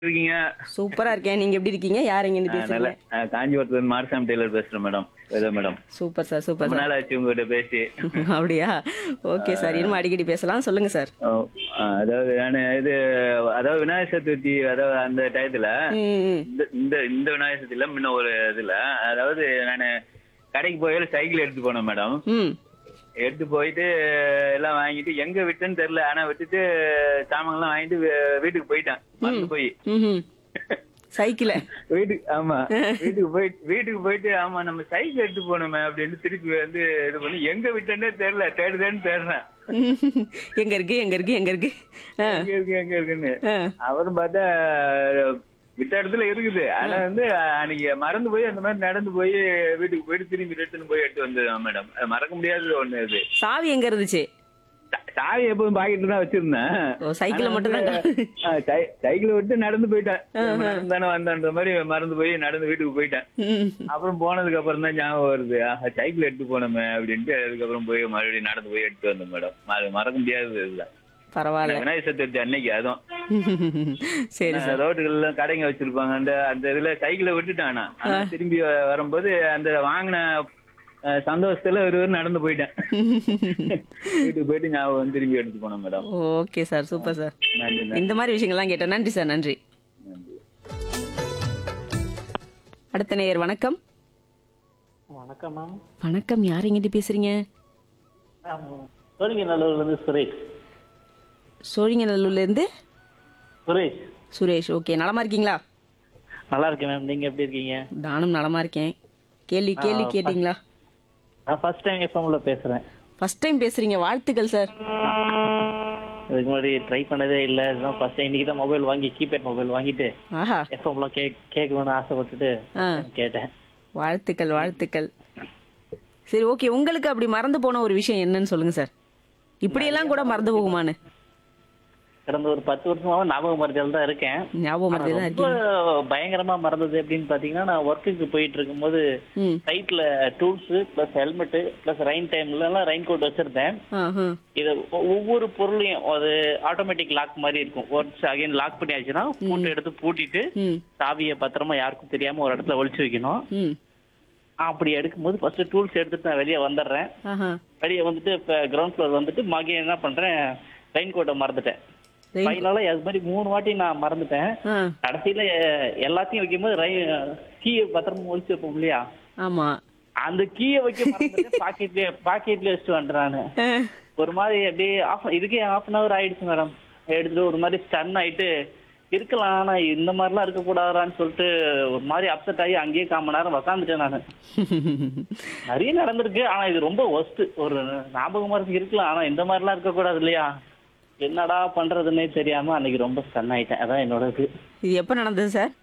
இருக்கீங்க சூப்பரா இருக்கேன் நீங்க எப்படி இருக்கீங்க யார் எங்க இருந்து ஆ, நல்ல பேசுறீங்க ஆ, காஞ்சிபுரத்துல மார்சாமி டெய்லர் பேசுறேன் மேடம் ஏதோ மேடம் சூப்பர் சார் சூப்பர் ரொம்ப சார் நாள் ஆச்சு உங்ககிட்ட பேசி அப்படியா ஓகே சார் இனிமே அடிக்கடி பேசலாம் சொல்லுங்க சார் ஓ, ஆ, அதாவது நான் இது அதாவது விநாயகர் சதுர்த்தி அதாவது அந்த டயத்துல ம், ம். இந்த இந்த இந்த விநாயகர் சதுர்த்தியில முன்ன ஒரு இதுல அதாவது நான் கடைக்கு போய் சைக்கிள் எடுத்து போனேன் மேடம் ம் எடுத்து போயிட்டு எல்லாம் வாங்கிட்டு எங்க விட்டேன்னு தெரியல ஆனா விட்டுட்டு சாமான்லாம் வாங்கிட்டு வீ- வீட்டுக்கு போயிட்டேன் மறந்து போய் ம் சைக்கிள வீட்டுக்கு ஆமா வீட்டுக்கு போயிட்டு வீட்டுக்கு போயிட்டு ஆமா நம்ம சைக்கிள் எடுத்து போனோமே அப்படின்னு திருப்பி வந்து இது பண்ணி எங்க விட்டேன்னே தெரியல தேடுதேன்னு தேடுறேன் எங்க இருக்கு எங்க இருக்கு எங்க இருக்கு ஆ, எங்க இருக்கு எங்க இருக்குன்னு ஆ. அவரும் பார்த்தா விட்ட இடத்துல இருக்குது ஆனா வந்து அன்னைக்கு மறந்து போய் அந்த மாதிரி நடந்து போய் வீட்டுக்கு போயிட்டு திரும்பி ரிட்டர்ன் போய் எடுத்து வந்தேன் மேடம் அது மறக்க முடியாத ஒண்ணு இது சாவி எங்க இருந்துச்சு சா- சாவி எப்பவும் பாக்கெட்ல தான் வச்சிருந்தேன் ஓ சைக்கிள மட்டும் தான் சைக்கிள் விட்டு நடந்து போயிட்டேன் நடந்தானே வந்தான்ற மாதிரி மறந்து போய் நடந்து வீட்டுக்கு போயிட்டேன் அப்புறம் போனதுக்கு அப்புறம் தான் ஞாபகம் வருது ஆஹா, சைக்கிள் எடுத்து போனோமே அப்படின்ட்டு அதுக்கப்புறம் போய் மறுபடியும் நடந்து போய் எடுத்து வந்தேன் மேடம் அது மறக்க முடியாதது இதுதான் பரவாயில்ல விநாயகர் சதுர்த்தி அன்னைக்கு அதுவும் சரி சார் ரோட்டுகள்ல கடைங்க வச்சிருப்பாங்க அந்த அந்த இதுல சைக்கிளை விட்டுட்டேன் நான். ஆனா திரும்பி வ- வரும்போது அந்த வாங்கின அஹ், சந்தோஷத்துல ஒரு ஒரு நடந்து போயிட்டேன் வீட்டுக்கு போயிட்டு ஞாபகம் வந்து திரும்பி எடுத்து போனேன் madam okay sir super sir நன்றி நன்றி இந்த மாதிரி விஷயங்கள்லாம் கேட்டேன் நன்றி சார் நன்றி நன்றி அடுத்த நேயர் வணக்கம் வணக்கம் மேம் வணக்கம் யார் எங்கிட்ட பேசுறீங்க சோழிங்கநல்லூர்ல இருந்து சுரேஷ் சோழிங்கநல்லூர்ல இருந்து சுரேஷ் சுரேஷ் ஓகே நலமா இருக்கீங்களா நல்லா இருக்கேன் மேம் நீங்க எப்படி இருக்கீங்க நானும் நலமா இருக்கேன் கேள்வி கேள்வி கேட்டீங்களா நான் ஃபர்ஸ்ட் டைம் எஃப்எம்ல பேசுறேன் ஃபர்ஸ்ட் டைம் பேசுறீங்க வாழ்த்துக்கள் சார் இதுக்கு முன்னாடி ட்ரை பண்ணதே இல்லை இதுதான் ஃபர்ஸ்ட் டைம் இன்னைக்கு தான் மொபைல் வாங்கி கீபேட் மொபைல் வாங்கிட்டு ஆஹா எஃப்எம்ல கேக் கேட்கணும்னு ஆசைப்பட்டுட்டு ஆ கேட்டேன் வாழ்த்துக்கள் வாழ்த்துக்கள் சரி ஓகே உங்களுக்கு அப்படி மறந்து போன ஒரு விஷயம் என்னன்னு சொல்லுங்க சார் இப்படியெல்லாம் கூட மறந்து போகுமான்னு கடந்த ஒரு பத்து வருஷமாவும் ஞாபக மருதியில் தான் இருக்கேன் ஞாபகம் மறந்தே தான் ரொம்ப இருக்கீங்க பயங்கரமா மறந்தது எப்படின்னு பாத்தீங்கன்னா நான் ஒர்க்குக்கு போயிட்டு இருக்கும்போது ம் சைட்ல tools plus helmet plus rain டைம்ல எல்லாம் ரெயின் கோட் வச்சிருந்தேன் ஆஹா இது ஒ- ஒவ்வொரு பொருளையும் அது ஆட்டோமேட்டிக் லாக் மாதிரி இருக்கும் ஒன்ஸ் அகைன் லாக் பண்ணியாச்சுன்னா பூட்டை எடுத்து பூட்டிட்டு ம் சாவியை பத்திரமா யாருக்கும் தெரியாம ஒரு இடத்துல ஒளிச்சு வைக்கணும் ம் அப்படி எடுக்கும்போது ஃபர்ஸ்ட் டூல்ஸ் எடுத்துட்டு நான் வெளியே வந்துடுறேன் ஆஹா வெளியே வந்துட்டு இப்போ கிரவுண்ட் ஃப்ளோர் வந்துட்டு மகே என்ன பண்றேன் ரெயின் கோட்டை மறந்துட்டேன் Rain- ஃபைனலாக அது மாதிரி மூணு வாட்டி நான் மறந்துட்டேன் ஆ கடைசியில அஹ், எல்லாத்தையும் வைக்கும்போது ரை கீயை பத்திரமா ஒளிச்சு வைப்போம் இல்லையா ஆமா அந்த கீயை வைக்க மறந்துட்டு பாக்கெட்லயே பாக்கெட்லயே வச்சுட்டு வந்துட்டேன் நானு ஆ, ஒரு மாதிரி அப்படியே ஆஃப் இதுக்கே ஹாஃப் அன் ஹவர் ஆயிடுச்சு மேடம் எடுத்துட்டு ஒரு மாதிரி ஸ்டன் ஆயிட்டு இருக்கலாம் ஆனா இந்த மாதிரிலாம் இருக்கக்கூடாதான்னு சொல்லிட்டு ஒரு மாதிரி அப்செட் ஆகி அங்கேயே கால் மணி நேரம் உக்காந்துட்டேன் நான் நிறைய நடந்திருக்கு ஆனா இது ரொம்ப ஒஸ்ட் ஒரு ஞாபகமா இருக்கு இருக்கலாம் ஆனா இந்த மாதிரிலாம் இருக்கக்கூடாது இல்லையா என்னடா பண்றதுன்னே தெரியாம அன்னைக்கு ரொம்ப ஸ்டன் ஆயிட்டேன் அதான் என்னோட இது இது எப்போ நடந்தது சார்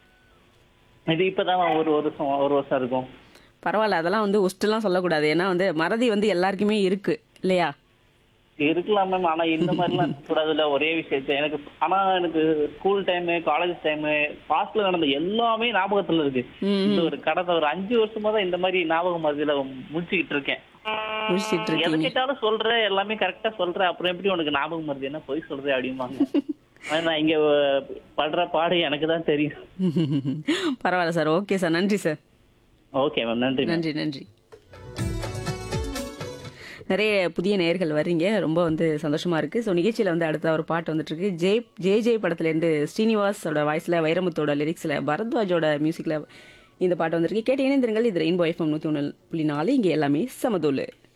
இது இப்பதான் ஒரு வருஷம் ஒரு வருஷம் இருக்கும் பரவாயில்ல அதெல்லாம் வந்து ஒஸ்ட்டுலாம் சொல்லக்கூடாது ஏன்னா வந்து மறதி வந்து எல்லாருக்குமே இருக்கு இல்லையா இருக்கலாம் மேம் ஆனா இந்த மாதிரிலாம் கூடாதுல்ல ஒரே விஷயத்த எனக்கு ஆனா எனக்கு ஸ்கூல் டைமு காலேஜ் டைமு பாஸ்ட்ல நடந்த எல்லாமே ஞாபகத்துல இருக்கு ம், இந்த ஒரு கடந்த ஒரு அஞ்சு வருஷமா தான் இந்த மாதிரி ஞாபகம் மருதியில முடிச்சுக்கிட்டு இருக்கேன் முடிச்சிட்டு எதை இருக்கீங்க கேட்டாலும் சொல்றேன் எல்லாமே கரெக்டா சொல்றேன் அப்புறம் எப்படி உனக்கு ஞாபகம் மருதி என்ன போய் சொல்றேன் அப்படிம்பாங்க ஆனா நான் இங்க அஹ், படுற பாடு எனக்கு தான் தெரியும் பரவாயில்ல சார் ஓகே சார் நன்றி சார் ஓகே மேம் நன்றி ma'am. நன்றி நன்றி நிறைய புதிய நேயர்கள் வர்றீங்க ரொம்ப வந்து சந்தோஷமா இருக்கு ஸோ நிகழ்ச்சியில் வந்து அடுத்த ஒரு பாட்டு வந்துட்டு இருக்கு ஜெய் ஜெய் ஜெய் படத்துலேருந்து ஸ்ரீனிவாஸோட வாய்ஸில் வைரமுத்தோட லிரிக்ஸில் பரத்வாஜோட மியூசிக்கில் இந்த பாட்டு வந்திருக்கு கேட்டு இணைந்திருங்கள் இது ரெயின்போ எஃப்எம் நூற்றி ஒன்று புள்ளி நாலு இங்கே எல்லாமே சமதூள்